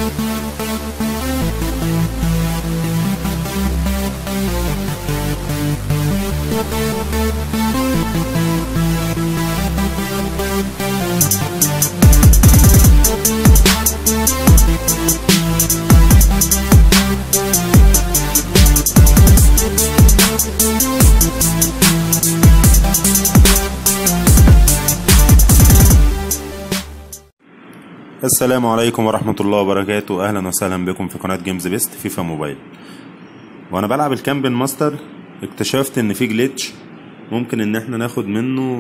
السلام عليكم ورحمة الله وبركاته أهلا وسهلا بكم في قناة جيمز بيست فيفا موبايل وأنا بلعب الكامبين ماستر اكتشفت إن في جليتش ممكن إن احنا ناخد منه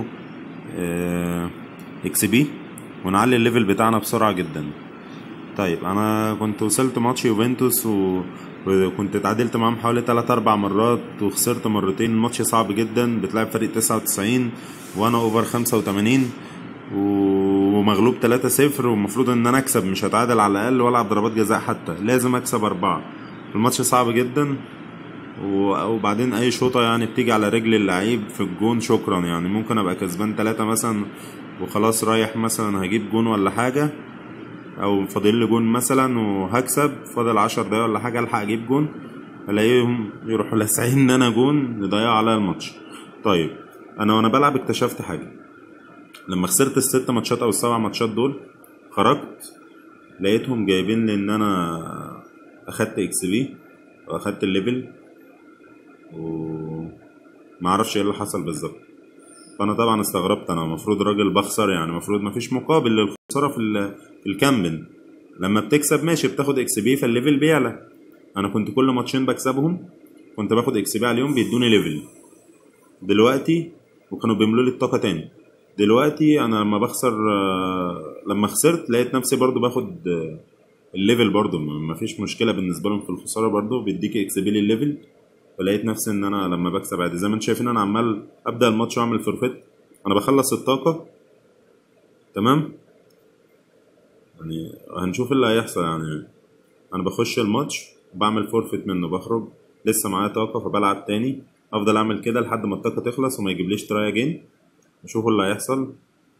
اكس بي ونعلي الليفل بتاعنا بسرعة جدا طيب أنا كنت وصلت ماتش يوفنتوس و... وكنت اتعادلت معاهم حوالي 3 4 مرات وخسرت مرتين الماتش صعب جدا بتلعب فريق 99 وانا اوفر 85 ومغلوب 3-0 والمفروض ان انا اكسب مش هتعادل على الاقل والعب ضربات جزاء حتى لازم اكسب اربعة الماتش صعب جدا وبعدين اي شوطة يعني بتيجي على رجل اللعيب في الجون شكرا يعني ممكن ابقى كسبان تلاتة مثلا وخلاص رايح مثلا هجيب جون ولا حاجة او فاضل لي جون مثلا وهكسب فاضل عشر دقايق ولا حاجة الحق اجيب جون الاقيهم يروحوا لاسعين ان انا جون يضيعوا عليا الماتش طيب انا وانا بلعب اكتشفت حاجة لما خسرت الست ماتشات او السبع ماتشات دول خرجت لقيتهم جايبين لي ان انا اخدت اكس بي واخدت الليفل وما اعرفش ايه اللي حصل بالظبط فانا طبعا استغربت انا المفروض راجل بخسر يعني المفروض مفيش مقابل للخساره في في الكامبن لما بتكسب ماشي بتاخد اكس بي فالليفل بيعلى انا كنت كل ماتشين بكسبهم كنت باخد اكس بي عليهم بيدوني ليفل دلوقتي وكانوا بيملوا لي الطاقه تاني دلوقتي انا لما بخسر لما خسرت لقيت نفسي برضو باخد الليفل برضو مفيش مشكله بالنسبه لهم في الخساره برضو بيديك اكس بي الليفل فلقيت نفسي ان انا لما بكسب عادي زي ما انتم شايفين انا عمال ابدا الماتش واعمل فورفيت انا بخلص الطاقه تمام يعني هنشوف اللي هيحصل يعني انا بخش الماتش بعمل فورفيت منه بخرج لسه معايا طاقه فبلعب تاني افضل اعمل كده لحد ما الطاقه تخلص وما يجيبليش تراي جين نشوفوا اللي هيحصل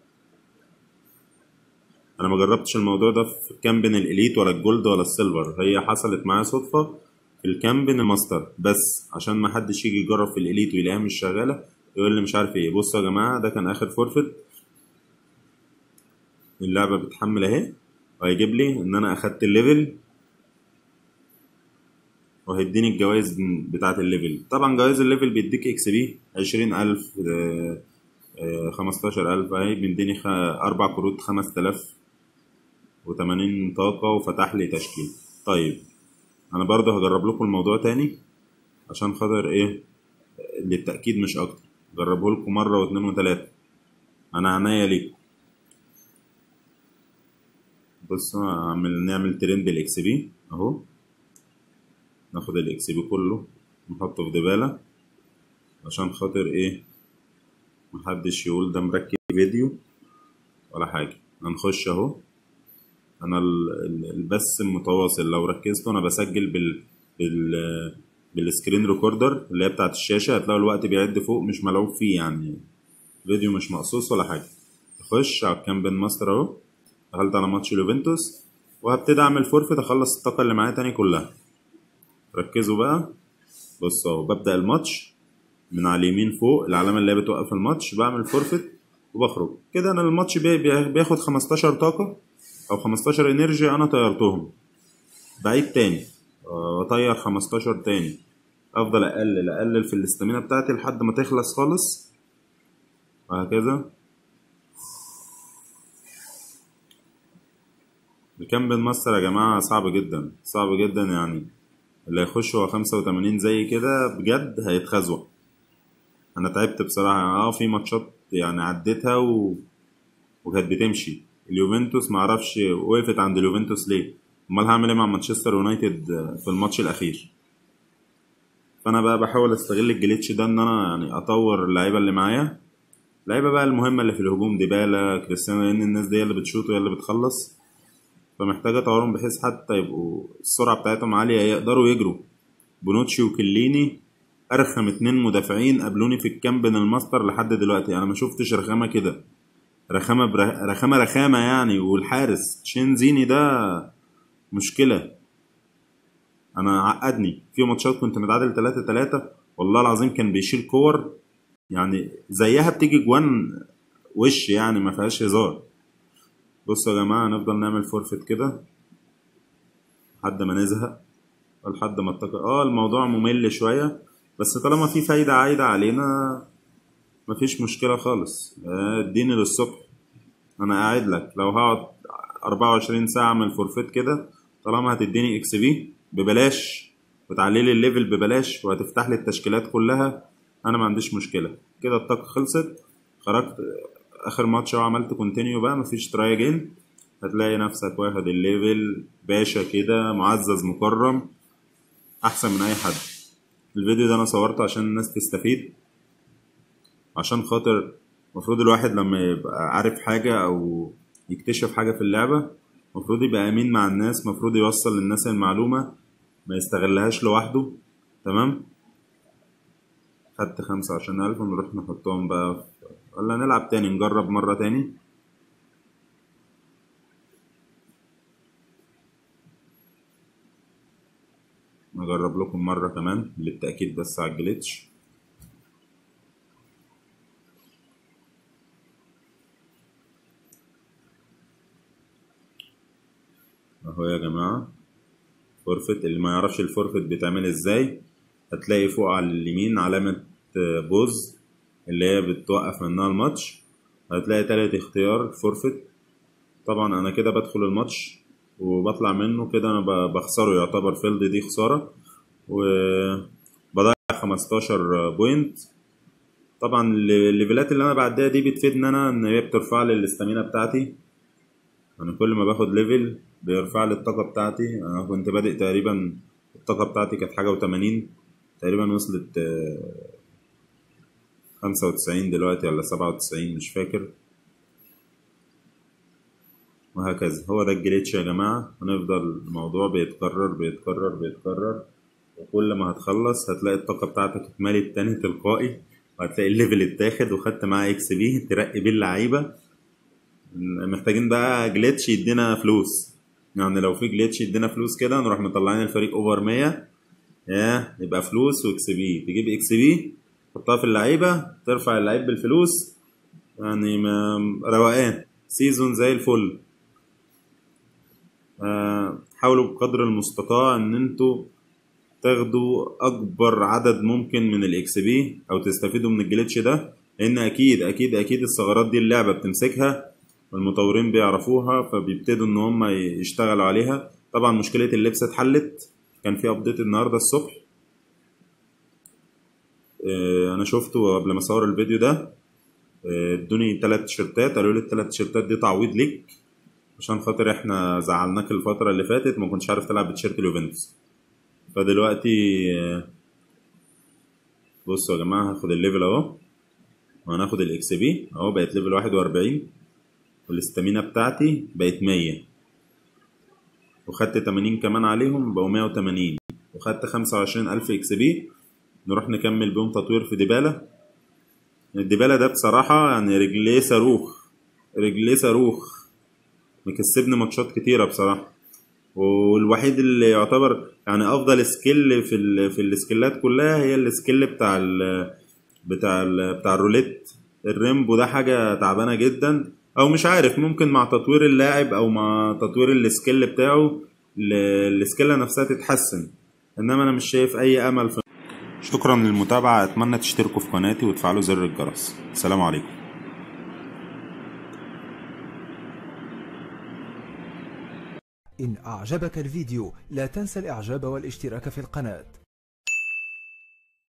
انا ما جربتش الموضوع ده في كامبين الاليت ولا الجولد ولا السيلفر هي حصلت معايا صدفه في الكامبين الماستر بس عشان ما حدش يجي يجرب في الاليت ويلاقيها مش شغاله يقول لي مش عارف ايه بصوا يا جماعه ده كان اخر فورفيت اللعبه بتحمل اهي وهيجيب لي ان انا اخدت الليفل وهيديني الجوائز بتاعه الليفل طبعا جوائز الليفل بيديك اكس بي عشرين الف خمستاشر ألف أهي بيديني خ... أربع كروت خمس تلاف وتمانين طاقة وفتح لي تشكيل طيب أنا برضه هجرب لكم الموضوع تاني عشان خاطر إيه للتأكيد مش أكتر جربه لكم مرة واتنين وتلاتة أنا عناية ليكم بصوا نعمل نعمل ترند بالإكس بي أهو ناخد الإكس بي كله نحطه في دبالة عشان خاطر إيه محدش يقول ده مركب فيديو ولا حاجة هنخش اهو انا البث المتواصل لو ركزتوا انا بسجل بال بال بالسكرين ريكوردر اللي هي بتاعت الشاشة هتلاقوا الوقت بيعد فوق مش ملعوب فيه يعني فيديو مش مقصوص ولا حاجة اخش على الكامبين ماستر اهو دخلت على ماتش اليوفنتوس وهبتدي اعمل فورفيت اخلص الطاقة اللي معايا تاني كلها ركزوا بقى بصوا اهو ببدأ الماتش من على اليمين فوق العلامه اللي هي بتوقف الماتش بعمل فورفيت وبخرج كده انا الماتش بياخد 15 طاقه او 15 انرجي انا طيرتهم بعيد تاني اطير 15 تاني افضل اقلل اقلل في الاستامينا بتاعتي لحد ما تخلص خالص وهكذا الكامبين ماستر يا جماعه صعب جدا صعب جدا يعني اللي هيخش هو 85 زي كده بجد هيتخزوق انا تعبت بصراحه اه في ماتشات يعني عديتها و... وكانت بتمشي اليوفنتوس معرفش وقفت عند اليوفنتوس ليه امال هعمل ايه مع مانشستر يونايتد في الماتش الاخير فانا بقى بحاول استغل الجليتش ده ان انا يعني اطور اللعيبه اللي معايا اللعيبه بقى المهمه اللي في الهجوم ديبالا كريستيانو لان الناس دي اللي بتشوط وهي اللي بتخلص فمحتاجه اطورهم بحيث حتى يبقوا السرعه بتاعتهم عاليه يقدروا يجروا بونوتشي وكليني ارخم اتنين مدافعين قابلوني في الكامبين الماستر لحد دلوقتي انا ما شفتش رخامه كده رخامه برخ... رخامه رخامه يعني والحارس تشينزيني ده مشكله انا عقدني في ماتشات كنت متعادل 3 3 والله العظيم كان بيشيل كور يعني زيها بتيجي جوان وش يعني ما فيهاش هزار بصوا يا جماعه هنفضل نعمل فورفت كده لحد ما نزهق لحد ما اتقى اه الموضوع ممل شويه بس طالما في فايده عايده علينا مفيش مشكله خالص آه، اديني للصبح انا قاعد لك لو هقعد 24 ساعه اعمل فورفيت كده طالما هتديني اكس بي ببلاش وتعلي لي الليفل ببلاش وهتفتح لي التشكيلات كلها انا ما عنديش مشكله كده الطاقه خلصت خرجت اخر ماتش وعملت كونتينيو بقى مفيش تراي اجين هتلاقي نفسك واخد الليفل باشا كده معزز مكرم احسن من اي حد الفيديو ده انا صورته عشان الناس تستفيد عشان خاطر المفروض الواحد لما يبقى عارف حاجة أو يكتشف حاجة في اللعبة المفروض يبقى أمين مع الناس المفروض يوصل للناس المعلومة ما يستغلهاش لوحده تمام خدت خمسة وعشرين ألف ونروح نحطهم بقى في- ولا نلعب تاني نجرب مرة تاني نجرب لكم مرة كمان للتأكيد بس على الجليتش اهو يا جماعة فورفت اللي ما يعرفش الفورفت بيتعمل ازاي هتلاقي فوق على اليمين علامة آه، بوز اللي هي بتوقف منها الماتش هتلاقي تالت اختيار فورفت طبعا انا كده بدخل الماتش وبطلع منه كده انا ب- بخسره يعتبر فيلد دي خسارة وبضيع 15 بوينت طبعا الليفلات اللي انا بعدها دي بتفيدني انا ان هي بترفع لي الاستامينا بتاعتي انا كل ما باخد ليفل بيرفع لي الطاقه بتاعتي انا كنت بادئ تقريبا الطاقه بتاعتي كانت حاجه وتمانين تقريبا وصلت خمسة وتسعين دلوقتي ولا سبعة وتسعين مش فاكر وهكذا هو ده الجليتش يا جماعة هنفضل الموضوع بيتكرر بيتكرر بيتكرر وكل ما هتخلص هتلاقي الطاقة بتاعتك اتملت تاني تلقائي وهتلاقي الليفل اتاخد وخدت معاه اكس بي ترقي بيه اللعيبة محتاجين بقى جليتش يدينا فلوس يعني لو في جليتش يدينا فلوس كده نروح مطلعين الفريق اوفر 100 يا يبقى فلوس واكس بي تجيب اكس بي تحطها في اللعيبه ترفع اللعيب بالفلوس يعني ما روقان سيزون زي الفل آه، حاولوا بقدر المستطاع ان انتوا تاخدوا اكبر عدد ممكن من الاكس بي او تستفيدوا من الجليتش ده لان اكيد اكيد اكيد الثغرات دي اللعبه بتمسكها والمطورين بيعرفوها فبيبتدوا ان هم يشتغلوا عليها طبعا مشكله اللبس اتحلت كان في ابديت النهارده الصبح آه، انا شفته قبل ما اصور الفيديو ده آه، ادوني تلات تيشيرتات قالوا لي التلات تيشيرتات دي تعويض ليك عشان خاطر احنا زعلناك الفتره اللي فاتت ما كنتش عارف تلعب بتيشيرت اليوفنتوس فدلوقتي آه، بصوا يا جماعه هاخد الليفل اهو وهناخد الاكس بي اهو بقت ليفل 41 والاستامينا بتاعتي بقت 100 وخدت 80 كمان عليهم بقوا 180 وخدت 25000 اكس بي نروح نكمل بيهم تطوير في ديبالا الديبالا ده بصراحة يعني رجليه صاروخ رجليه صاروخ مكسبني ماتشات كتيرة بصراحة والوحيد اللي يعتبر يعني افضل سكيل في ال في السكيلات كلها هي السكيل بتاع ال بتاع ال بتاع الروليت الريمبو ده حاجة تعبانة جدا او مش عارف ممكن مع تطوير اللاعب او مع تطوير السكيل بتاعه ال- السكيلة نفسها تتحسن انما انا مش شايف اي امل في شكرا للمتابعة اتمنى تشتركوا في قناتي وتفعلوا زر الجرس السلام عليكم إن أعجبك الفيديو لا تنسى الإعجاب والاشتراك في القناة